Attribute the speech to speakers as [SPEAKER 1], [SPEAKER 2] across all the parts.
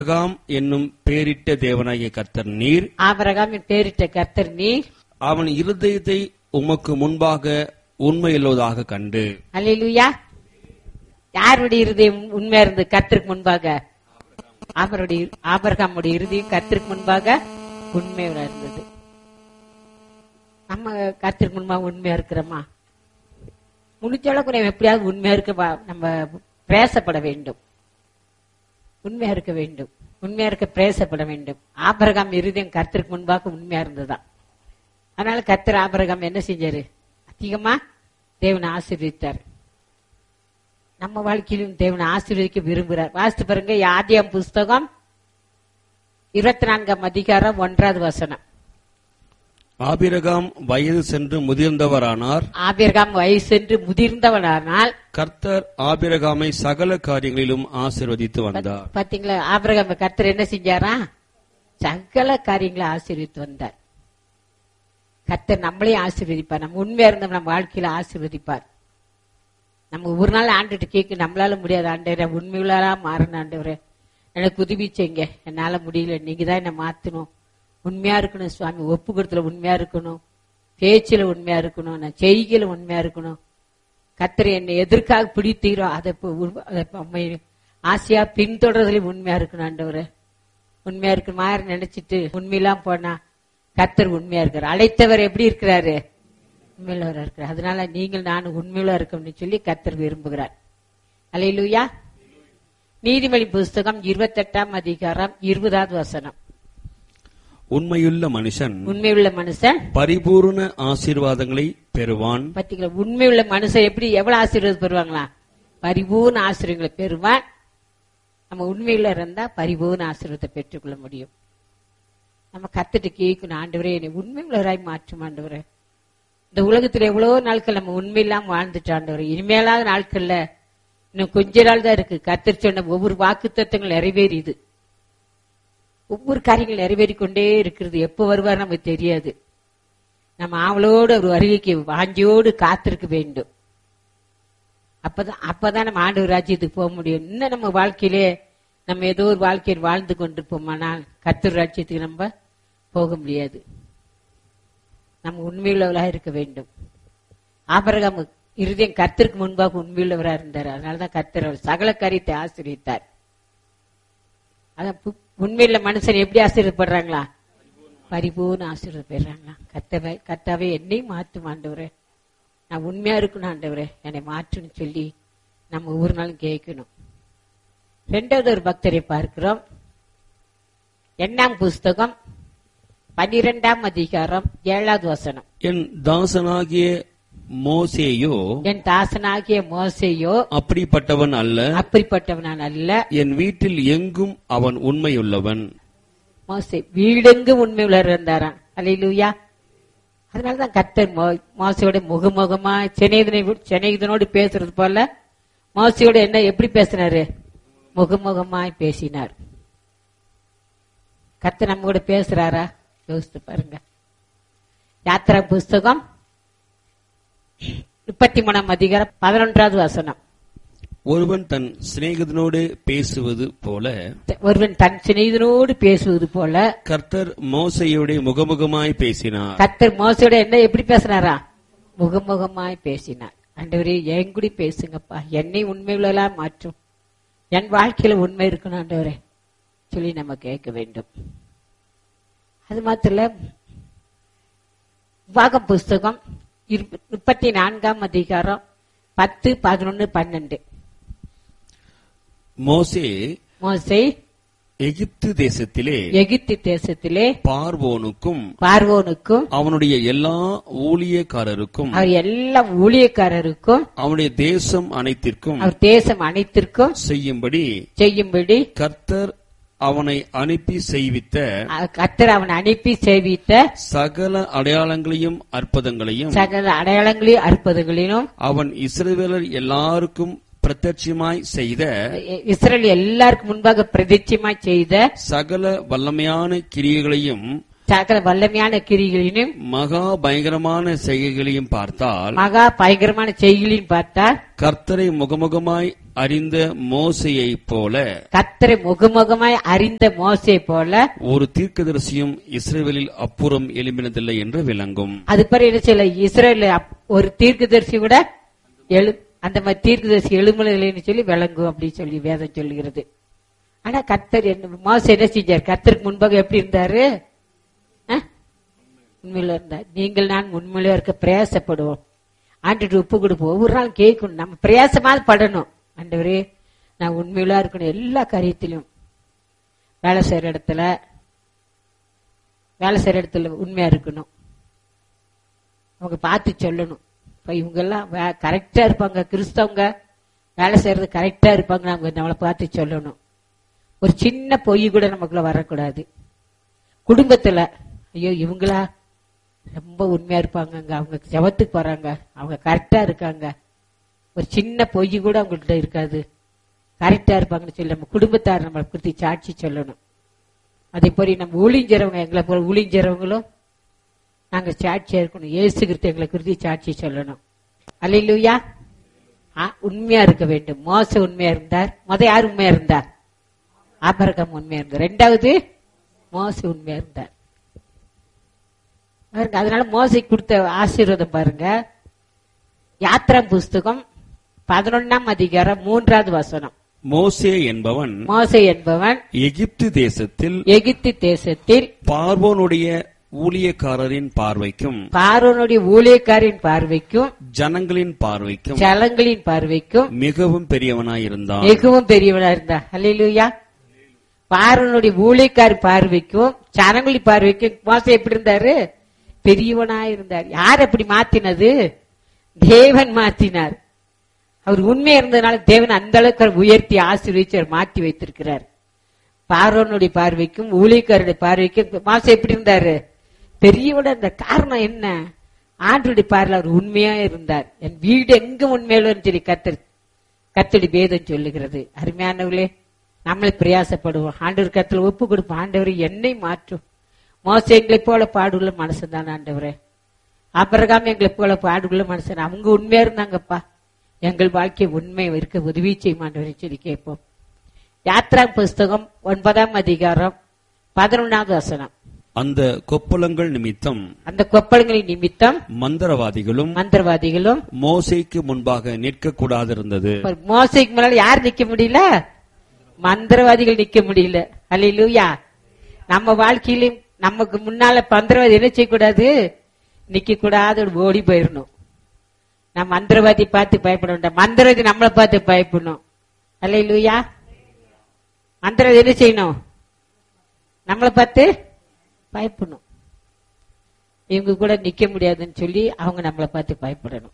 [SPEAKER 1] Abraham என்னும் பேரிட்ட தேவனாகிய கர்த்தர் நீர்
[SPEAKER 2] ஆபரகாமின் பேரிட்ட கர்த்தர் நீர்
[SPEAKER 1] அவன் இருதயத்தை உமக்கு முன்பாக உண்மையுள்ளதாக கண்டு
[SPEAKER 2] அல்லேலூயா யாருடைய இருதயம் உண்மையா இருந்தது கர்த்தருக்கு முன்பாக அவருடைய ஆபரகாமுடைய இருதயம் கர்த்தருக்கு முன்பாக உண்மையா இருந்தது நம்ம கர்த்தருக்கு முன்பாக உண்மையா இருக்கிறோமா முடிஞ்ச அளவுக்கு நம்ம எப்படியாவது உண்மையா இருக்க வா- நம்ம பிரயாசப்பட வேண்டும் உண்மையா இருக்க வேண்டும் உண்மையா இருக்க பிரயாசப்பட வேண்டும் ஆபரகாம் இருதயம் கர்த்தருக்கு முன்பாக உண்மையா இருந்ததுதான் அதனால கர்த்தர் ஆபரகாம் என்ன செஞ்சாரு அதிகமா தேவனை ஆசீர்வதித்தார் நம்ம வாழ்க்கையிலும் தேவனை ஆசீர்வதிக்க விரும்புகிறார் வாசித்து பாருங்க ஆதியாம் புஸ்தகம் இருபத்தி நான்காம் அதிகாரம் ஒன்றாவது வசனம்
[SPEAKER 1] ஆபிரகாம் வயது சென்று முதிர்ந்தவரானார்
[SPEAKER 2] ஆபிரகாம் வயசென்று முதிர்ந்தவனானால்
[SPEAKER 1] கர்த்தர் ஆபிரகாமை சகல காரியங்களிலும் ஆசீர்வதித்து வந்தார்
[SPEAKER 2] பாத்தீங்களா ஆபிரகாம் கர்த்தர் என்ன செஞ்சாரா சகல காரியங்களை ஆசீர்வித்து வந்தார் கர்த்தர் நம்மளையும் ஆசீர்வதிப்பார் நம்ம உண்மையா இருந்தோம் நம்ம வாழ்க்கையில ஆசீர்வதிப்பார் நம்ம ஒரு நாள் ஆண்டுட்டு கேட்க நம்மளால முடியாது ஆண்டவரே உண்மையுள்ளா மாறணும் ஆண்டவரே எனக்கு உதவி செய்யுங்க என்னால முடியல நீங்க தான் என்ன மாத்தணும் உண்மையா இருக்கணும் சுவாமி ஒப்பு கொடுத்துல உண்மையா இருக்கணும் பேச்சுல உண்மையா இருக்கணும் நான் செய்கையில உண்மையா இருக்கணும் கத்தரை என்னை எதற்காக பிடித்தீரோ அதை இப்ப உருவ- அதை இப்ப அம்மை ஆசையா பின்தொடர்றதுல உண்மையா இருக்கணும் ஆண்டவரே உண்மையா இருக்கு மாதிரி நினைச்சிட்டு உண்மையெல்லாம் போனா கத்தர் உண்மையா இருக்காரு அழைத்தவர் எப்படி இருக்கிறாரு உண்மையுள்ளவரா இருக்கிறார் அதனால நீங்கள் நான் உண்மையுள்ள இருக்கணும்னு சொல்லி கத்தர் விரும்புகிறார் அலையிலுயா நீதிமொழி புஸ்தகம் இருபத்தெட்டாம் அதிகாரம் இருபதாவது வசனம்
[SPEAKER 1] உண்மையுள்ள மனுஷன்
[SPEAKER 2] உண்மையுள்ள மனுஷன்
[SPEAKER 1] பரிபூர்ண ஆசீர்வாதங்களை பெறுவான்
[SPEAKER 2] பாத்தீங்களா உண்மையுள்ள மனுஷன் எப்படி எவ்வளவு ஆசீர்வாதம் பெறுவாங்களா பரிபூர்ண ஆசீர்வாதங்களை பெறுவான் நம்ம உண்மையில இருந்தா பரிபூர்ண ஆசீர்வாதத்தை பெற்றுக்கொள்ள முடியும் நம்ம கத்துட்டு கேட்கணும் ஆண்டவரே என்னை உண்மையுள்ளவராய் மாற்றும் ஆண்டவரே இந்த உலகத்துல எவ்வளவோ நாட்கள் நம்ம உண்மையில்லாம வாழ்ந்துட்டு ஆண்டவரே இனிமேலாத நாட்கள்ல இன்னும் கொஞ்ச நாள் தான் இருக்கு கத்தர் சொன்ன ஒவ்வொரு வாக்கு தத்துவங்கள் நிறைவேறியது ஒவ்வொரு காரியங்கள் நிறைவேறிக் கொண்டே இருக்கிறது எப்போ வருவார் நமக்கு தெரியாது நம்ம ஆவலோடு ஒரு வருகைக்கு வாஞ்சியோடு காத்திருக்க வேண்டும் அப்பதான் அப்பதான் நம்ம ஆண்டவர் ராஜ்யத்துக்கு போக முடியும் இன்னும் நம்ம வாழ்க்கையிலே நம்ம ஏதோ ஒரு வாழ்க்கையில் வாழ்ந்து கொண்டிருப்போமானால் கர்த்தர் ராஜ்யத்துக்கு நம்ம போக முடியாது நம்ம உண்மையுள்ளவர்களாக இருக்க வேண்டும் ஆபரகம் இருதயம் கர்த்தருக்கு முன்பாக உண்மையுள்ளவராக இருந்தார் அதனாலதான் கர்த்தர் அவர் சகல காரியத்தை ஆசீர்வித்தார் அதான் பு- உண்மையுள்ள மனுஷன் எப்படி ஆசீர்வப்படுறாங்களா பரிபூர்ண ஆசீர்வாதம் பெறாங்களா கத்தவை கத்தாவே என்னை மாற்றும் ஆண்டவரே நான் உண்மையா இருக்கணும் ஆண்டவரே என்னை மாற்றுன்னு சொல்லி நம்ம ஒவ்வொரு நாளும் கேட்கணும் ரெண்டாவது ஒரு பக்தரை பார்க்கிறோம் எண்ணாம் புஸ்தகம் பன்னிரெண்டாம் அதிகாரம் ஏழாவது வசனம்
[SPEAKER 1] என் தாசனாகிய மோசேயோ
[SPEAKER 2] என் தாசனாகிய மோசையோ
[SPEAKER 1] அப்படிப்பட்டவன் அல்ல
[SPEAKER 2] அப்படிப்பட்டவனான் அல்ல
[SPEAKER 1] என் வீட்டில் எங்கும் அவன் உண்மையுள்ளவன்
[SPEAKER 2] மோசே வீடெங்கு உண்மை உலர் இருந்தாராம் அல்லையிலூயா அதனாலதான் கர்த்தர் மோ- மோசையோட முகமுகமா சென்னைதனை சென்னைதனோடு பேசுறது போல மோசையோட என்ன எப்படி பேசினாரு முகமுகமாய் பேசினார் கர்த்தர் நம்ம கூட பேசுறாரா யோசித்து பாருங்க யாத்திரா புஸ்தகம் முப்பத்தி மூணாம் அதிகாரம் பதினொன்றாவது வசனம்
[SPEAKER 1] ஒருவன் தன் சிநேகிதனோடு பேசுவது போல
[SPEAKER 2] ஒருவன் தன் சிநேகிதனோடு பேசுவது போல
[SPEAKER 1] கர்த்தர் மோசையோட முகமுகமாய் பேசினார்
[SPEAKER 2] கர்த்தர் மோசையோட என்ன எப்படி பேசினாரா முகமுகமாய் பேசினார் ஆண்டவரே என் கூட பேசுங்கப்பா என்னை உண்மையுள்ளலா மாற்றும் என் வாழ்க்கையில உண்மை இருக்கணும் ஆண்டவரே சொல்லி நம்ம கேட்க வேண்டும் அது மாத்திரம் இல்ல, உபாகம் புஸ்தகம் இருப- முப்பத்தி நான்காம் அதிகாரம் பத்து பதினொன்னு பன்னெண்டு
[SPEAKER 1] மோசே
[SPEAKER 2] மோசை
[SPEAKER 1] எகிப்து தேசத்திலே
[SPEAKER 2] எகிப்து தேசத்திலே
[SPEAKER 1] பார்வோனுக்கும்
[SPEAKER 2] பார்வோனுக்கும்
[SPEAKER 1] அவனுடைய எல்லா ஊழியக்காரருக்கும்
[SPEAKER 2] அவர் எல்லா ஊழியக்காரருக்கும்
[SPEAKER 1] அவனுடைய தேசம் அனைத்திற்கும்
[SPEAKER 2] அவர் தேசம் அனைத்திற்கும்
[SPEAKER 1] செய்யும்படி
[SPEAKER 2] செய்யும்படி
[SPEAKER 1] கர்த்தர் அவனை அனுப்பி செய்வித்த
[SPEAKER 2] கத்தர் அவன் அனுப்பி சேவித்த
[SPEAKER 1] சகல அடையாளங்களையும் அற்புதங்களையும்
[SPEAKER 2] சகல அடையாளங்களையும் அற்புதங்களிலும்
[SPEAKER 1] அவன் இஸ்ரவேலர் எல்லாருக்கும் பிரத்யட்சமாய் செய்த
[SPEAKER 2] இஸ்ரேல் எல்லாருக்கும் முன்பாக பிரதிச்சயமாய் செய்த
[SPEAKER 1] சகல வல்லமையான கிரியைகளையும்
[SPEAKER 2] சகல வல்லமையான கிரிகளையும்
[SPEAKER 1] மகா பயங்கரமான செய்கைகளையும் பார்த்தால்
[SPEAKER 2] மகா பயங்கரமான செய்களையும் பார்த்தால்
[SPEAKER 1] கர்த்தரை முகமுகமாய் அறிந்த மோசையைப் போல
[SPEAKER 2] கத்தரை முகமுகமாய் அறிந்த மோசை போல
[SPEAKER 1] ஒரு தீர்க்கதரிசியும் இஸ்ரேலில் அப்புறம் எழும்பினதில்லை என்று விளங்கும்
[SPEAKER 2] அது பிறகு என்ன சொல்ல இஸ்ரேல் அப்- ஒரு தீர்க்கதரிசி கூட எழு அந்த மாதிரி தீர்க்கதரிசி எழுமலைன்னு சொல்லி விளங்கும் அப்படின்னு சொல்லி வேதம் சொல்லுகிறது ஆனா கத்தர் என்ன மோச என்ன செஞ்சார் கத்தருக்கு முன்பாக எப்படி இருந்தாரு ஆ? உண்மையில இருந்தார் நீங்கள் நான் உண்மையில இருக்க பிரயாசப்படுவோம் ஆண்டுட்டு உப்பு கொடுப்போம் ஒவ்வொரு நாள் கேட்கணும் நம்ம பிரயாசமாவது படணும் ஆண்டவரே நான் உண்மையில இருக்கணும் எல்லா காரியத்திலும் வேலை செய்யற இடத்துல வேலை செய்யற இடத்துல உண்மையா இருக்கணும் அவங்க பார்த்து சொல்லணும் இப்ப இவங்க எல்லாம் கரெக்டா இருப்பாங்க கிறிஸ்தவங்க வேலை செய்யறது கரெக்டா இருப்பாங்க அவங்க நம்மளை பார்த்து சொல்லணும் ஒரு சின்ன பொய் கூட நமக்குள்ள வரக்கூடாது குடும்பத்துல ஐயோ இவங்களா ரொம்ப உண்மையா இருப்பாங்கங்க அவங்க ஜபத்துக்கு போறாங்க அவங்க கரெக்டா இருக்காங்க ஒரு சின்ன பொய் கூட அவங்கள்ட்ட இருக்காது கரெக்டா இருப்பாங்கன்னு சொல்லி நம்ம குடும்பத்தார் நம்மளை குறித்து சாட்சி சொல்லணும் அதே போல நம்ம ஊழிஞ்சறவங்க எங்களை போல ஊழிஞ்சறவங்களும் நாங்க சாட்சியா இருக்கணும் இயேசு கிறிஸ்து எங்களை குறித்து சாட்சி சொல்லணும் அல்லையா உண்மையா இருக்க வேண்டும் மோச உண்மையா இருந்தார் முத யார் உண்மையா இருந்தார் ஆபரகம் உண்மையா இருந்தார் ரெண்டாவது மோச உண்மையா இருந்தார் பாருங்க அதனால மோசைக்கு கொடுத்த ஆசீர்வாதம் பாருங்க யாத்ரா புஸ்தகம் பதினொன்னாம் அதிகாரம் மூன்றாவது வசனம்
[SPEAKER 1] மோசே என்பவன்
[SPEAKER 2] மோசை என்பவன்
[SPEAKER 1] எகிப்து தேசத்தில்
[SPEAKER 2] எகிப்து தேசத்தில்
[SPEAKER 1] பார்வோனுடைய ஊழியக்காரரின் பார்வைக்கும்
[SPEAKER 2] பார்வனுடைய ஊழியக்காரின் பார்வைக்கும்
[SPEAKER 1] ஜனங்களின் பார்வைக்கும்
[SPEAKER 2] ஜலங்களின் பார்வைக்கும்
[SPEAKER 1] மிகவும் பெரியவனாயிருந்தான்
[SPEAKER 2] மிகவும் பெரியவனா இருந்தா அல்லேலூயா பார்வனுடைய ஊழியக்காரி பார்வைக்கும் ஜனங்களின் பார்வைக்கும் மோசம் எப்படி இருந்தாரு பெரியவனா இருந்தார் யார் அப்படி மாத்தினது தேவன் மாத்தினார் அவர் உண்மை இருந்ததுனால தேவன் அந்த அளவுக்கு அவர் உயர்த்தி ஆசீர்வதிச்சு அவர் மாற்றி வைத்திருக்கிறார் பார்வனுடைய பார்வைக்கும் ஊழியக்காரருடைய பார்வைக்கும் மாசம் எப்படி இருந்தாரு பெரியவட இந்த காரணம் என்ன ஆண்டுடைய பார்வையில் அவர் உண்மையா இருந்தார் என் வீடு எங்க உண்மையிலும் சரி கத்தர் கத்தடி பேதம் சொல்லுகிறது அருமையானவர்களே நம்மளை பிரயாசப்படுவோம் ஆண்டவர் கத்துல ஒப்பு கொடுப்போம் ஆண்டவர் என்னை மாற்றும் மோச எங்களை போல பாடுள்ள மனசன் தான் ஆண்டவரே அப்புறகாம எங்களை போல பாடுள்ள மனுஷன் அவங்க உண்மையா இருந்தாங்கப்பா எங்கள் வாழ்க்கை உண்மை இருக்க உதவி செய்யும் ஆண்டவரை சொல்லி கேட்போம் யாத்ரா புஸ்தகம் ஒன்பதாம் அதிகாரம் பதினொன்னாவது வசனம்
[SPEAKER 1] அந்த கொப்பளங்கள் நிமித்தம்
[SPEAKER 2] அந்த கொப்பளங்களின் நிமித்தம்
[SPEAKER 1] மந்திரவாதிகளும்
[SPEAKER 2] மந்திரவாதிகளும்
[SPEAKER 1] மோசேக்கு முன்பாக நிற்க கூடாதிருந்தது
[SPEAKER 2] ஒரு மோசைக்கு முன்னால யார் நிக்க முடியல மந்திரவாதிகள் நிக்க முடியல அல்லையா நம்ம வாழ்க்கையிலும் நமக்கு முன்னால மந்திரவாதி என்ன செய்யக்கூடாது நிக்க கூடாது ஓடி போயிடணும் நம்ம மந்திரவாதி பார்த்து பயப்பட வேண்டாம் மந்திரவாதி நம்மளை பார்த்து பயப்படணும் அல்லையா மந்திரவாதி என்ன செய்யணும் நம்மளை பார்த்து பயப்படணும் இவங்க கூட நிக்க முடியாதுன்னு சொல்லி அவங்க நம்மளை பார்த்து பயப்படணும்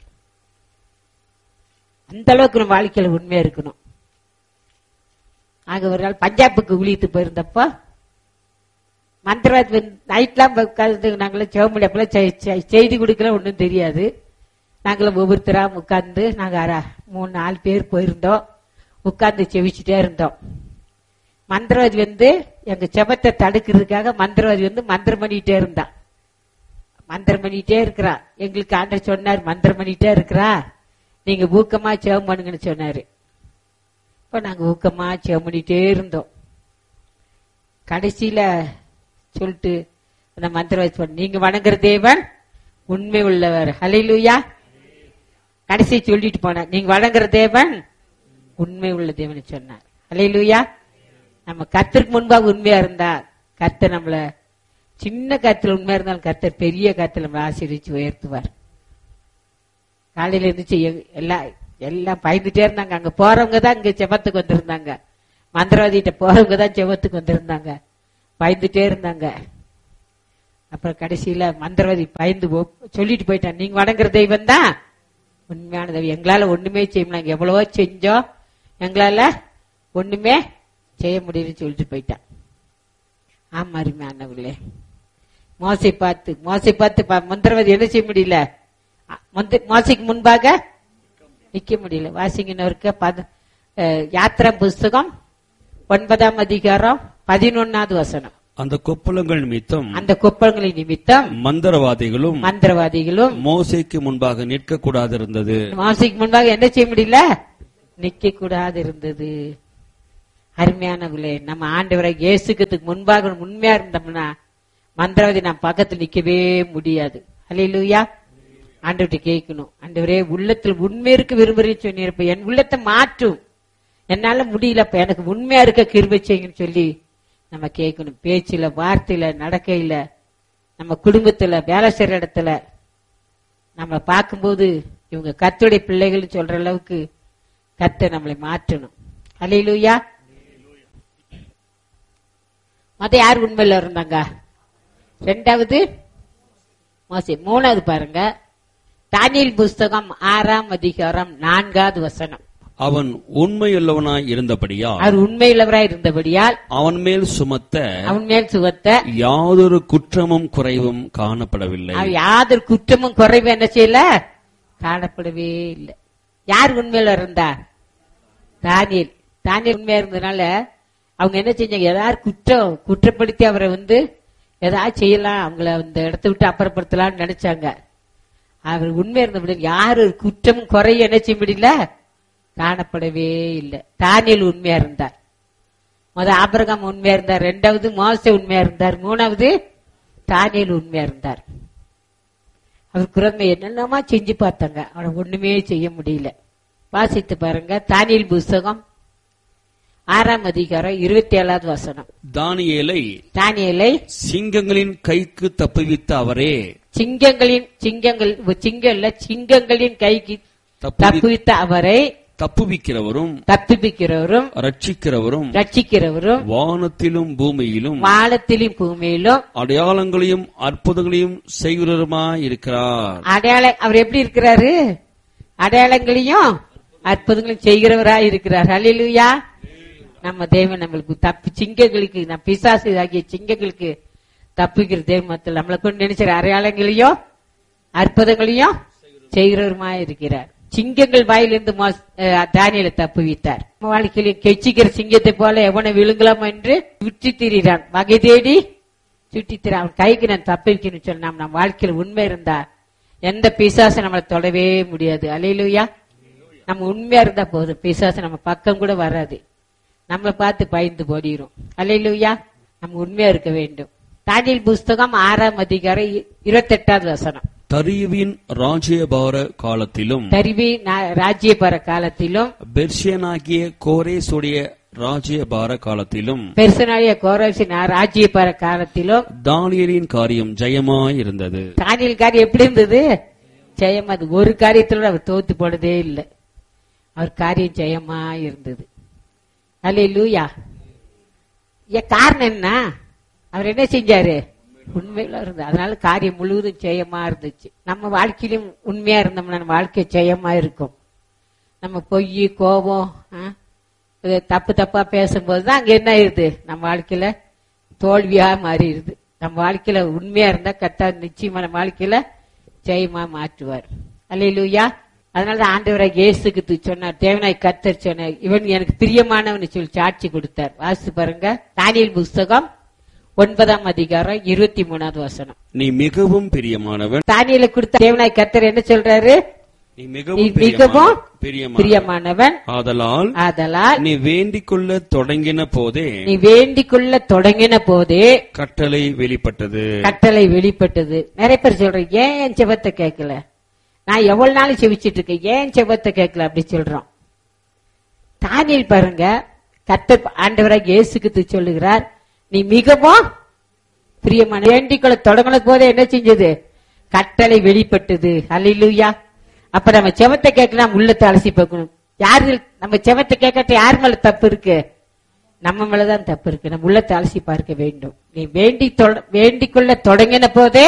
[SPEAKER 2] அந்த அளவுக்கு நம்ம வாழ்க்கையில உண்மையா இருக்கணும் நாங்க ஒரு நாள் பஞ்சாபுக்கு ஊழியத்து போயிருந்தப்போ மந்திரவாதி நைட்லாம் உட்காந்து நாங்களும் சிவமொழி அப்பெல்லாம் செ- செ- செய்தி கொடுக்கல ஒன்றும் தெரியாது நாங்களும் ஒவ்வொருத்தரா உட்கார்ந்து நாங்க அர- மூணு நாலு பேர் போயிருந்தோம் உட்கார்ந்து செவிச்சுட்டே இருந்தோம் மந்திரவாதி வந்து எங்க செபத்தை தடுக்கிறதுக்காக மந்திரவாதி வந்து மந்திரம் பண்ணிட்டே இருந்தான் மந்திரம் பண்ணிட்டே இருக்கிறா எங்களுக்கு ஆண்டர் சொன்னார் மந்திரம் பண்ணிட்டே இருக்கிறா நீங்க ஊக்கமா ஜெபம் பண்ணுங்கன்னு சொன்னாரு இப்ப நாங்க ஊக்கமா ஜெபம் பண்ணிட்டே இருந்தோம் கடைசியில சொல்லிட்டு அந்த மந்திரவாதி சொன்ன நீங்க வணங்குற தேவன் உண்மை உள்ளவர் ஹalleluya கடைசி சொல்லிட்டு போனார் நீங்க வணங்குற தேவன் உண்மை உள்ள தேவன் சொன்னார் ஹalleluya நம்ம கர்த்தருக்கு முன்பாக உண்மையா இருந்தா கர்த்தர் நம்மள சின்ன கருத்துல உண்மையா இருந்தாலும் கர்த்தர் பெரிய கருத்துல நம்மளை ஆசீர்வதிச்சு உயர்த்துவார் காலையில இருந்துச்சு எல்லாம் எல்லாம் பயந்துட்டே இருந்தாங்க அங்க போறவங்க தான் இங்க செபத்துக்கு வந்திருந்தாங்க மந்திரவாதிகிட்ட போறவங்க தான் செபத்துக்கு வந்திருந்தாங்க பயந்துட்டே இருந்தாங்க அப்புறம் கடைசியில மந்திரவாதி பயந்து போ- சொல்லிட்டு போயிட்டான் நீங்க வணங்குற தெய்வம் தான் உண்மையான தெய்வம் எங்களால ஒண்ணுமே செய்ய முடியல நாங்க எவ்வளவோ செஞ்சோம் எங்களால ஒண்ணுமே செய்ய முடியலன்னு சொல்லிட்டு போயிட்டான் ஆமா அருமையானவர்களே மோசை பார்த்து மோசை பார்த்து ப- மந்திரவாதி என்ன செய்ய முடியல அ- மந்த- மோசைக்கு முன்பாக நிக்க முடியல வாசிங்கனவருக்கு பத அஹ், யாத்திரா புஸ்தகம் ஒன்பதாம் அதிகாரம் பதினொன்னாவது வசனம்
[SPEAKER 1] அந்த கொப்பளங்கள் நிமித்தம்
[SPEAKER 2] அந்த கொப்பளங்களின் நிமித்தம்
[SPEAKER 1] மந்திரவாதிகளும்
[SPEAKER 2] மந்திரவாதிகளும்
[SPEAKER 1] மோசைக்கு முன்பாக நிற்க கூடாதிருந்தது
[SPEAKER 2] மாசிக்கு முன்பாக என்ன செய்ய முடியல நிக்க கூடாது இருந்தது அருமையானவர்களே நம்ம ஆண்டவரை இயேசுக்கிறதுக்கு முன்பாக உண்மையா இருந்தோம்னா மந்திரவாதி நம்ம பக்கத்துல நிக்கவே முடியாது அல்லையா ஆண்டவர்கிட்ட கேட்கணும் ஆண்டவரே உள்ளத்தில் உண்மை இருக்க விரும்புறேன்னு சொன்னிருப்ப என் உள்ளத்தை மாற்றும் என்னால முடியலப்ப எனக்கு உண்மையா இருக்க கிருபை செய்யுங்கன்னு சொல்லி நம்ம கேட்கணும் பேச்சுல வார்த்தையில நடக்கையில நம்ம குடும்பத்துல வேலை செய்யற இடத்துல நம்ம பார்க்கும்போது இவங்க கத்துடைய பிள்ளைகள் சொல்ற அளவுக்கு கத்தை நம்மளை மாற்றணும் அலையிலுயா மத்த யார் உண்மையில இருந்தாங்க ரெண்டாவது மோசே மூணாவது பாருங்க தானியல் புஸ்தகம் ஆறாம் அதிகாரம் நான்காவது வசனம்
[SPEAKER 1] அவன் உண்மையுள்ளவனாய் இருந்தபடியால்
[SPEAKER 2] அவர் உண்மையுள்ளவராய் இருந்தபடியால்
[SPEAKER 1] அவன் மேல் சுமத்த
[SPEAKER 2] அவன் மேல் சுவத்த
[SPEAKER 1] யாதொரு குற்றமும் குறைவும் காணப்படவில்லை
[SPEAKER 2] அவர் யாதொரு குற்றமும் குறைவும் என்ன செய்யல காணப்படவே இல்லை யார் உண்மையில இருந்தா தானியல் தானியல் உண்மையா இருந்ததுனால அவங்க என்ன செஞ்சாங்க ஏதாவது குற்றம் குற்றப்படுத்தி அவரை வந்து ஏதாவது செய்யலாம் அவங்கள அந்த இடத்த விட்டு அப்புறப்படுத்தலாம்னு நினைச்சாங்க அவர் உண்மை இருந்தபடி யாரு குற்றம் குறைய என்ன செய்ய முடியல காணப்படவே இல்லை தானியல் உண்மையா இருந்தார் முத ஆபிரகாம் உண்மையா இருந்தார் ரெண்டாவது மோசே உண்மையா இருந்தார் மூணாவது தானியல் உண்மையா இருந்தார் அவர் குரந்தை என்னென்னமா செஞ்சு பார்த்தாங்க அவனை ஒண்ணுமே செய்ய முடியல வாசித்து பாருங்க தானியல் புஸ்தகம் ஆறாம் அதிகாரம் இருபத்தி ஏழாவது வசனம்
[SPEAKER 1] தானியேலை
[SPEAKER 2] தானியலை
[SPEAKER 1] சிங்கங்களின் கைக்கு தப்புவித்த அவரே
[SPEAKER 2] சிங்கங்களின் சிங்கங்கள் சிங்கல்ல சிங்கங்களின் கைக்கு
[SPEAKER 1] தப்புவி-
[SPEAKER 2] தப்புவித்த அவரை
[SPEAKER 1] தப்புவிக்கிறவரும்
[SPEAKER 2] தப்பிப்பிக்கிறவரும்
[SPEAKER 1] ரட்சிக்கிறவரும்
[SPEAKER 2] ரட்சிக்கிறவரும்
[SPEAKER 1] வானத்திலும் பூமியிலும்
[SPEAKER 2] வானத்திலும் பூமியிலும்
[SPEAKER 1] அடையாளங்களையும் அற்புதங்களையும் செய்கிறவருமாய் இருக்கிறார்
[SPEAKER 2] அடையாள அவர் எப்படி இருக்கிறாரு அடையாளங்களையும் அற்புதங்களையும் செய்கிறவராய் இருக்கிறார் ஹalleluya நம்ம தேவன் நம்மளுக்கு தப்பி சிங்கங்களுக்கு நம்ம பிசாசு ஆகிய சிங்கங்களுக்கு தப்பிக்கிற தேவத்தில் நம்மளை கொண்டு நினைச்சிற அடையாளங்களையும் அற்புதங்களையும் செய்கிறவருமாய் இருக்கிறார் சிங்கங்கள் வாயிலிருந்து மோஸ்- அஹ் தானியேலை தப்புவித்தார் நம்ம வாழ்க்கையில கெச்சிக்கிற சிங்கத்தை போல எவனை விழுங்கலாம் என்று சுற்றி திரிகிறான் வகை தேடி சுற்றி திரி அவன் கைக்கு நான் தப்பிக்கணும்னு சொல்லி நாம் நம்ம வாழ்க்கையில உண்மை இருந்தா எந்த பிசாசை நம்மளை தொடவே முடியாது அலையிலுயா நம்ம உண்மையா இருந்தா போதும் பிசாசு நம்ம பக்கம் கூட வராது நம்மளை பார்த்து பயந்து போடிரும் அலையிலுயா நம்ம உண்மையா இருக்க வேண்டும் தானியல் புஸ்தகம் ஆறாம் அதிகாரம் இ- இருபத்தெட்டாவது வசனம்
[SPEAKER 1] தரியுவின் ராஜ்யபார காலத்திலும்
[SPEAKER 2] தருவி நா- ராஜ்யபர காலத்திலும்
[SPEAKER 1] பெர்ஷியனாகிய கோரேசுடைய ராஜ்யபார காலத்திலும்
[SPEAKER 2] பெருசனாய கோரசின் ராஜ்யபர காலத்திலும்
[SPEAKER 1] தானியலின் காரியம் ஜெயமாய் இருந்தது
[SPEAKER 2] தானியல் காரியம் எப்படி இருந்தது ஜெயம் அது ஒரு காரியத்துல அவர் தோத்து போனதே இல்லை அவர் காரியம் ஜெயமா இருந்தது அல்ல லூயா ஏன் காரணம் என்ன அவர் என்ன செஞ்சாரு உண்மையில இருந்தார் அதனால காரியம் முழுவதும் ஜெயமா இருந்துச்சு நம்ம வாழ்க்கையிலும் உண்மையா இருந்தோம்னா நம்ம வாழ்க்கை ஜெயமா இருக்கும் நம்ம பொய் கோபம் ஆ, இது தப்பு தப்பா பேசும்போது தான் அங்க என்ன ஆயிருது நம்ம வாழ்க்கையில தோல்வியா மாறிடுது நம்ம வாழ்க்கையில உண்மையா இருந்தா கத்தா நிச்சயமா நம்ம வாழ்க்கையில ஜெயமா மாற்றுவார் அல்லையிலூயா அதனால தான் ஆண்டவராக இயேசுக்கு சொன்னார் தேவனாய் கத்தர் சொன்னார் இவன் எனக்கு பிரியமானவன் சொல்லி சாட்சி கொடுத்தார் வாசித்து பாருங்க தானியல் புஸ்தகம் ஒன்பதாம் அதிகாரம் இருபத்தி மூணாவது வசனம்
[SPEAKER 1] நீ மிகவும் பிரியமானவன்
[SPEAKER 2] தானியலை கொடுத்த தேவனாய் கத்தர் என்ன சொல்றாரு
[SPEAKER 1] நீ
[SPEAKER 2] நீ
[SPEAKER 1] மிகவும்
[SPEAKER 2] மிகவும்
[SPEAKER 1] பிரியமான
[SPEAKER 2] பிரியமானவன்
[SPEAKER 1] ஆதலால்
[SPEAKER 2] ஆதலால்
[SPEAKER 1] நீ வேண்டிக் கொள்ள தொடங்கின போதே
[SPEAKER 2] நீ வேண்டிக் கொள்ள தொடங்கின போதே
[SPEAKER 1] கட்டளை வெளிப்பட்டது
[SPEAKER 2] கட்டளை வெளிப்பட்டது நிறைய பேர் சொல்றேன் ஏன் என் செபத்தை கேட்கல நான் எவ்வளவு நாள் செவிச்சிட்டு இருக்கேன் ஏன் செபத்தை கேட்கல அப்படி சொல்றோம் தானியல் பாருங்க கத்த ஆண்டவராக இயேசுக்கு சொல்லுகிறார் நீ மிகவும் பிரியமான வேண்டிக் கொள்ள தொடங்கின போதே என்ன செஞ்சது கட்டளை வெளிப்பட்டது அல்லையா அப்ப நம்ம செவத்தை கேட்கலாம் உள்ளத்தை அலசி பார்க்கணும் யாரு நம்ம செவத்தை கேட்கறது யார் மேல தப்பு இருக்கு நம்ம மேலதான் தப்பு இருக்கு நம்ம உள்ளத்தை அலசி பார்க்க வேண்டும் நீ வேண்டி தொட- வேண்டிக் கொள்ள தொடங்கின போதே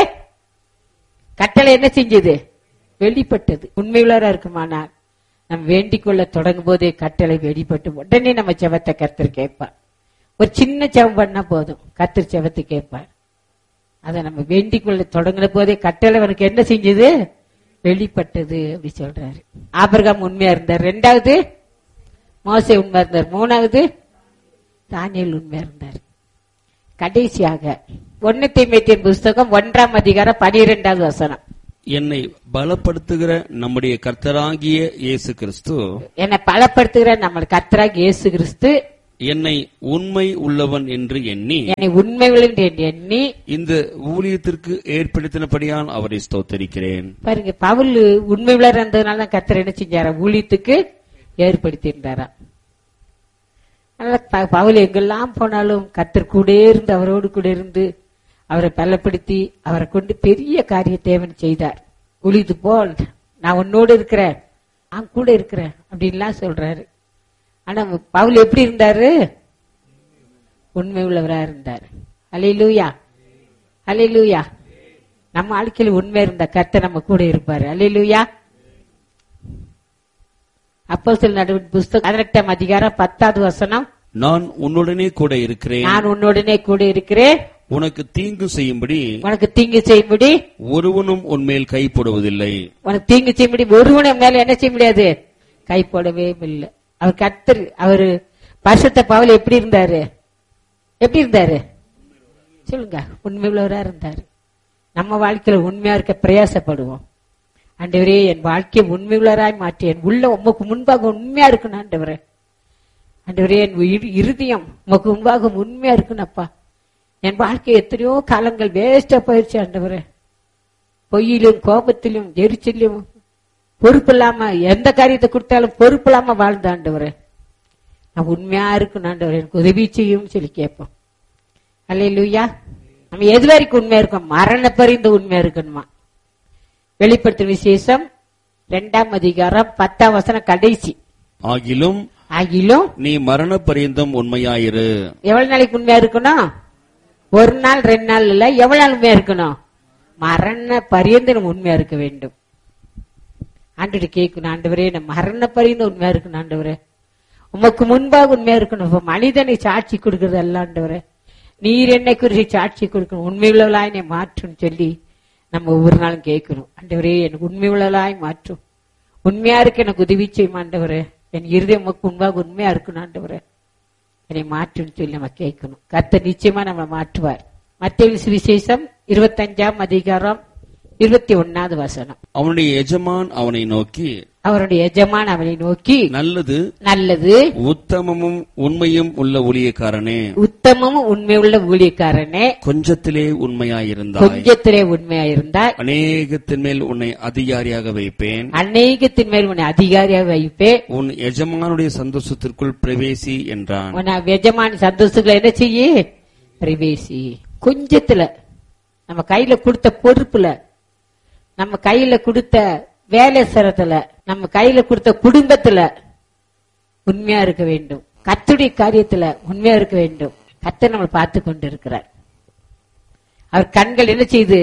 [SPEAKER 2] கட்டளை என்ன செஞ்சது வெளிப்பட்டது உண்மையுள்ளவரா இருக்குமானால் நம்ம வேண்டிக் கொள்ள தொடங்கும் போதே கட்டளை வெளிப்பட்டு உடனே நம்ம செவத்தை கர்த்தர் கேட்பார் ஒரு சின்ன செவம் பண்ணா போதும் கர்த்தர் செவத்தை கேட்பார் அதை நம்ம வேண்டிக் கொள்ள தொடங்கின போதே கட்டளை அவனுக்கு என்ன செஞ்சது வெளிப்பட்டது அப்படி சொல்றாரு ஆபிரகாம் உண்மையா இருந்தார் ரெண்டாவது மோசே உண்மையா இருந்தார் மூணாவது தானியல் உண்மையா இருந்தார் கடைசியாக ஒன்னு தீமைத்தின் புஸ்தகம் ஒன்றாம் அதிகாரம் பனிரெண்டாவது வசனம்
[SPEAKER 1] என்னை பலப்படுத்துகிற நம்முடைய கர்த்தராகிய இயேசு கிறிஸ்து
[SPEAKER 2] என்னை பலப்படுத்துகிற நம்ம கர்த்தராக இயேசு கிறிஸ்து
[SPEAKER 1] என்னை உண்மை உள்ளவன் என்று எண்ணி
[SPEAKER 2] என்னை உண்மைகள் என்று எண்ணி
[SPEAKER 1] இந்த ஊழியத்திற்கு ஏற்படுத்தினபடியால் அவரை ஸ்தோத்தரிக்கிறேன்
[SPEAKER 2] பாருங்க பவுல் உண்மை உள்ள இருந்ததுனால தான் கர்த்தர் என்ன செஞ்சாரா ஊழியத்துக்கு ஏற்படுத்தியிருந்தாராம் அதனால ப- பவுல் எங்கெல்லாம் போனாலும் கர்த்தர் கூட இருந்து அவரோடு கூட இருந்து அவரை பலப்படுத்தி அவரை கொண்டு பெரிய காரியத்தை அவன் செய்தார் உழிது போல் நான் உன்னோடு இருக்கிறேன் நான் கூட இருக்கிறேன் அப்படின்லாம் சொல்றாரு ஆனா பவுல் எப்படி இருந்தாரு உண்மை உள்ளவரா இருந்தார் அலையிலூயா அலையிலூயா நம்ம வாழ்க்கையில் உண்மை இருந்த கர்த்தர் நம்ம கூட இருப்பாரு அலையிலூயா அப்போ சில நடுவின் புஸ்தகம் பதினெட்டாம் அதிகாரம் பத்தாவது வசனம்
[SPEAKER 1] நான் உன்னுடனே கூட இருக்கிறேன்
[SPEAKER 2] நான் உன்னுடனே கூட இருக்கிறேன்
[SPEAKER 1] உனக்கு தீங்கு செய்யும்படி
[SPEAKER 2] உனக்கு தீங்கு செய்யும்படி
[SPEAKER 1] ஒருவனும் உன்மேல் கைப்படுவதில்லை
[SPEAKER 2] உனக்கு தீங்கு செய்யும்படி ஒருவனை மேல என்ன செய்ய முடியாது கை போடவே இல்லை அவர் கர்த்தர் அவரு பரிசுத்த பவுல் எப்படி இருந்தாரு எப்படி இருந்தாரு சொல்லுங்க உண்மை உள்ளவரா இருந்தாரு நம்ம வாழ்க்கையில உண்மையா இருக்க பிரயாசப்படுவோம் ஆண்டவரே என் வாழ்க்கையை உண்மை உள்ளவராய் மாற்றி என் உள்ள உமக்கு முன்பாக உண்மையா இருக்கணும் ஆண்டவரே ஆண்டவரே என் இரு- இருதயம் உமக்கு முன்பாக உண்மையா இருக்கணும்ப்பா என் வாழ்க்கை எத்தனையோ காலங்கள் வேஸ்டா போயிருச்சு ஆண்டவரே பொய்யிலும் கோபத்திலும் எரிச்சலும் பொறுப்பு இல்லாம எந்த காரியத்தை கொடுத்தாலும் பொறுப்பு இல்லாம வாழ்ந்த ஆண்டவரே நான் உண்மையா இருக்கணும் ஆண்டவரே எனக்கு உதவி செய்யும் சொல்லி கேட்போம் அல்லையா நம்ம எது வரைக்கும் உண்மையா இருக்கோம் மரண பரிந்து உண்மையா இருக்கணுமா வெளிப்படுத்தும் விசேஷம் இரண்டாம் அதிகாரம் பத்தாம் வசனம் கடைசி
[SPEAKER 1] ஆகிலும்
[SPEAKER 2] ஆகிலும்
[SPEAKER 1] நீ மரண பரியந்தம் உண்மையாயிரு
[SPEAKER 2] எவ்வளவு நாளைக்கு உண்மையா இருக்கணும் ஒரு நாள் ரெண்டு நாள் இல்ல எவ்வளவு நாள் உண்மையா இருக்கணும் மரண பரியந்த நம்ம உண்மையா இருக்க வேண்டும் ஆண்டு கேட்கணும் ஆண்டவரே நம்ம மரண பரியந்த உண்மையா இருக்கணும் ஆண்டவரே உமக்கு முன்பாக உண்மையா இருக்கணும் இப்ப மனிதனை சாட்சி கொடுக்கறது அல்ல ஆண்டவரே நீர் என்னை குறித்து சாட்சி கொடுக்கணும் உண்மையுள்ளவளாய் என்னை மாற்றும் சொல்லி நம்ம ஒவ்வொரு நாளும் கேட்கணும் ஆண்டவரே எனக்கு உண்மையுள்ளவளாய் மாற்றும் உண்மையா இருக்க எனக்கு உதவி செய்யும் ஆண்டவரே என் இருதயம் உமக்கு முன்பாக உண்மையா இருக்கணும் ஆண்டவரே என்னை மாற்றுன்னு சொல்லி நம்ம கேட்கணும் கர்த்தர் நிச்சயமா நம்ம மாற்றுவார் மத்திய சுவிசேஷம் இருபத்தஞ்சாம் அதிகாரம் இருபத்தி ஒன்னாவது வசனம்
[SPEAKER 1] அவனுடைய எஜமான் அவனை நோக்கி
[SPEAKER 2] அவருடைய எஜமான் அவனை நோக்கி
[SPEAKER 1] நல்லது
[SPEAKER 2] நல்லது
[SPEAKER 1] உத்தமமும் உண்மையும் உள்ள ஊழியக்காரனே
[SPEAKER 2] உத்தமமும் உண்மையுள்ள ஊழியக்காரனே
[SPEAKER 1] கொஞ்சத்திலே உண்மையாயிருந்தாய்
[SPEAKER 2] கொஞ்சத்திலே உண்மையாயிருந்தாய்
[SPEAKER 1] அநேகத்தின் மேல் உன்னை அதிகாரியாக வைப்பேன்
[SPEAKER 2] அநேகத்தின் மேல் உன்னை அதிகாரியாக வைப்பே
[SPEAKER 1] உன் எஜமானுடைய சந்தோஷத்திற்குள் பிரவேசி என்றான்
[SPEAKER 2] உன் எஜமான் சந்தோஷங்களை என்ன செய்ய பிரவேசி கொஞ்சத்துல நம்ம கையில கொடுத்த பொறுப்புல நம்ம கையில கொடுத்த வேலை சிரத்துல நம்ம கையில கொடுத்த குடும்பத்துல உண்மையா இருக்க வேண்டும் கத்துடைய காரியத்துல உண்மையா இருக்க வேண்டும் கத்தர் நம்ம பார்த்து கொண்டு இருக்கிறார் அவர் கண்கள் என்ன செய்யுது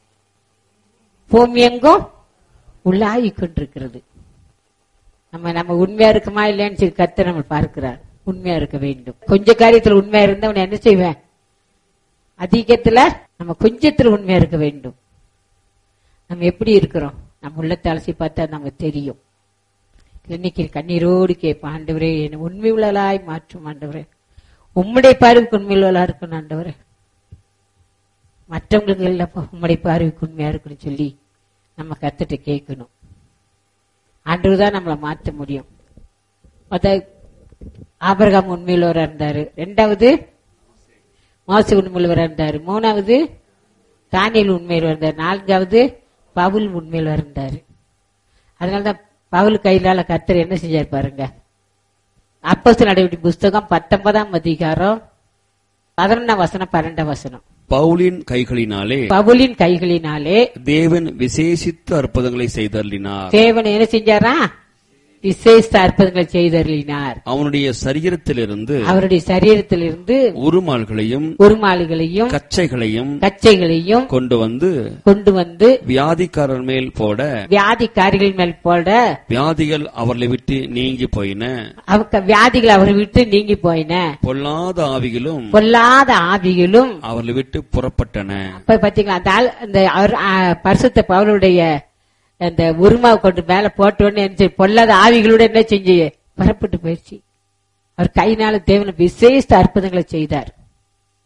[SPEAKER 2] பூமி எங்கும் உள்ளாகி கொண்டிருக்கிறது நம்ம நம்ம உண்மையா இருக்குமா இல்லையான்னு சொல்லி கத்த நம்ம பார்க்கிறார் உண்மையா இருக்க வேண்டும் கொஞ்ச காரியத்துல உண்மையா இருந்தா அவனை என்ன செய்வேன் அதிகத்துல நம்ம கொஞ்சத்துல உண்மையா இருக்க வேண்டும் நம்ம எப்படி இருக்கிறோம் நம்ம உள்ளத்தை அலசி பார்த்தா நமக்கு தெரியும் இன்னைக்கு கண்ணீரோடு கேட்பேன் ஆண்டவரே என்னை உண்மை உள்ளலாய் மாற்றும் ஆண்டவரே உம்முடைய பார்வைக்கு உண்மை உள்ளலா இருக்கணும் ஆண்டவரே மற்றவங்களுக்கு இல்லப்பா உம்முடைய பார்வைக்கு உண்மையா இருக்குன்னு சொல்லி நம்ம கத்துட்டு கேட்கணும் ஆண்டவர் தான் நம்மளை மாற்ற முடியும் மொத ஆபரகாம் உண்மையுள்ளவரா இருந்தாரு ரெண்டாவது மோச உண்மையுள்ளவரா இருந்தாரு மூணாவது தானியல் உண்மையில் இருந்தார் நான்காவது பவுல் உண்மையில் இருந்தாரு அதனாலதான் பவுல் கையிலால கர்த்தர் என்ன செஞ்சார் பாருங்க அப்போஸ்தலர் நடவடிக்கை புஸ்தகம் பத்தொன்பதாம் அதிகாரம் பதினொன்னாம் வசனம் பன்னெண்டாம் வசனம்
[SPEAKER 1] பவுலின் கைகளினாலே
[SPEAKER 2] பவுலின் கைகளினாலே
[SPEAKER 1] தேவன் விசேஷித்த அற்புதங்களை செய்தருளினார்
[SPEAKER 2] தேவன் என்ன செஞ்சாரா விசேஷ அற்புதங்களை செய்தருளினார்
[SPEAKER 1] அவனுடைய சரீரத்திலிருந்து
[SPEAKER 2] அவருடைய சரீரத்திலிருந்து
[SPEAKER 1] உருமால்களையும்
[SPEAKER 2] உருமாளிகளையும்
[SPEAKER 1] கச்சைகளையும்
[SPEAKER 2] கச்சைகளையும்
[SPEAKER 1] கொண்டு வந்து
[SPEAKER 2] கொண்டு வந்து
[SPEAKER 1] வியாதிக்காரர் மேல் போட
[SPEAKER 2] வியாதிக்காரிகள் மேல் போட
[SPEAKER 1] வியாதிகள் அவர்களை விட்டு நீங்கி போயின
[SPEAKER 2] அவங்க வியாதிகள் அவரை விட்டு நீங்கி போயின
[SPEAKER 1] பொல்லாத ஆவிகளும்
[SPEAKER 2] பொல்லாத ஆவிகளும்
[SPEAKER 1] அவர்களை விட்டு புறப்பட்டன
[SPEAKER 2] அப்ப பாத்தீங்களா அந்த ஆள் அந்த அவர் ஆ, பரிசுத்த பவுலுடைய அந்த உருமாவை கொண்டு மேல போட்ட உடனே என்ன செய்ய- பொல்லாத ஆவிகளோட என்ன செஞ்சு புறப்பட்டு போயிடுச்சு அவர் கையினால தேவன விசேஷ அற்புதங்களை செய்தார்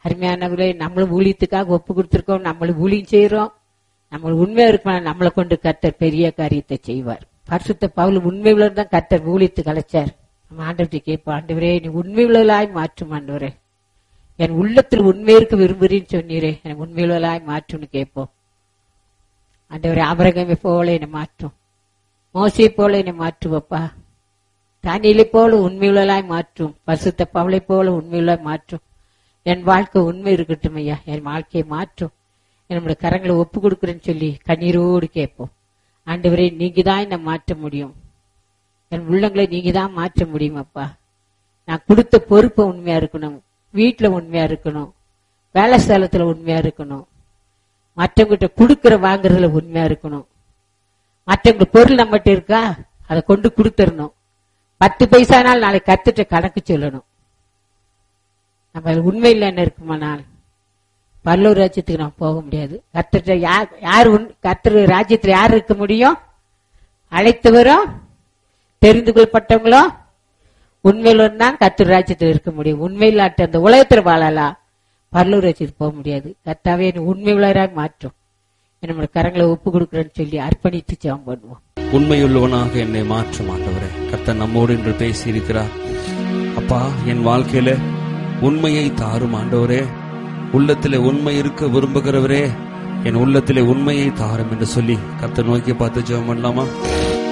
[SPEAKER 2] அருமையானவர்களே நம்மளும் ஊழியத்துக்காக ஒப்பு கொடுத்திருக்கோம் நம்மளும் ஊழியம் செய்யறோம் நம்ம உண்மையா இருக்கணும் நம்மளை கொண்டு கர்த்தர் பெரிய காரியத்தை செய்வார் பரிசுத்த பவுல் உண்மை தான் கர்த்தர் ஊழியத்துக்கு அழைச்சார் நம்ம ஆண்டவர்கிட்ட கேட்போம் ஆண்டவரே நீ உண்மை உள்ளவளாய் மாற்றும் ஆண்டவரே என் உள்ளத்தில் உண்மை இருக்க விரும்புறேன்னு சொன்னீரே எனக்கு உண்மை உள்ளவளாய் மாற்றும்னு கேட்போம் ஆண்டவரே அபரகமை போல என்னை மாற்றும் மோசை போல என்னை மாற்றுவப்பா தானியலை போல உண்மையுள்ளலாய் மாற்றும் பரிசுத்த பவளை போல உண்மையுள்ளாய் மாற்றும் என் வாழ்க்கை உண்மை இருக்கட்டும் ஐயா என் வாழ்க்கையை மாற்றும் என்னுடைய கரங்களை ஒப்பு கொடுக்குறேன்னு சொல்லி கண்ணீரோடு கேட்போம் ஆண்டவரே நீங்க தான் என்னை மாற்ற முடியும் என் உள்ளங்களை நீங்க தான் மாற்ற முடியும் அப்பா நான் கொடுத்த பொறுப்பை உண்மையா இருக்கணும் வீட்டுல உண்மையா இருக்கணும் வேலை ஸ்தலத்துல உண்மையா இருக்கணும் மற்றவங்கிட்ட கொடுக்கற வாங்குறதுல உண்மையா இருக்கணும் மற்றவங்க பொருள் நம்மகிட்ட இருக்கா அதை கொண்டு கொடுத்துடணும் பத்து பைசானால் நாளைக்கு கத்துட்ட கணக்கு சொல்லணும் நம்ம அதுல உண்மையில் என்ன இருக்குமானால் பல்லூர் ராஜ்யத்துக்கு நம்ம போக முடியாது கத்துட்ட யார் யார் கத்துற ராஜ்யத்துல யார் இருக்க முடியும் அழைத்தவரும் தெரிந்து கொள்ளப்பட்டவங்களோ உண்மையில தான் கத்துர் ராஜ்யத்தில் இருக்க முடியும் உண்மையிலாட்ட அந்த உலகத்துல வாழலாம் பல்லூர் ராஜ்யத்துக்கு போக முடியாது கத்தாவே உண்மை உள்ளவராக மாற்றும் நம்மளோட கரங்களை ஒப்பு கொடுக்குறேன்னு சொல்லி அர்ப்பணித்து ஜெபம் பண்ணுவோம்
[SPEAKER 1] உண்மையுள்ளவனாக என்னை மாற்றும் ஆண்டவரே கர்த்தர் நம்மோடு என்று பேசி இருக்கிறார் அப்பா என் வாழ்க்கையில உண்மையை தாரும் ஆண்டவரே உள்ளத்திலே உண்மை இருக்க விரும்புகிறவரே என் உள்ளத்திலே உண்மையை தாரும் என்று சொல்லி கர்த்தர் நோக்கி பார்த்து ஜெபம் பண்ணலாமா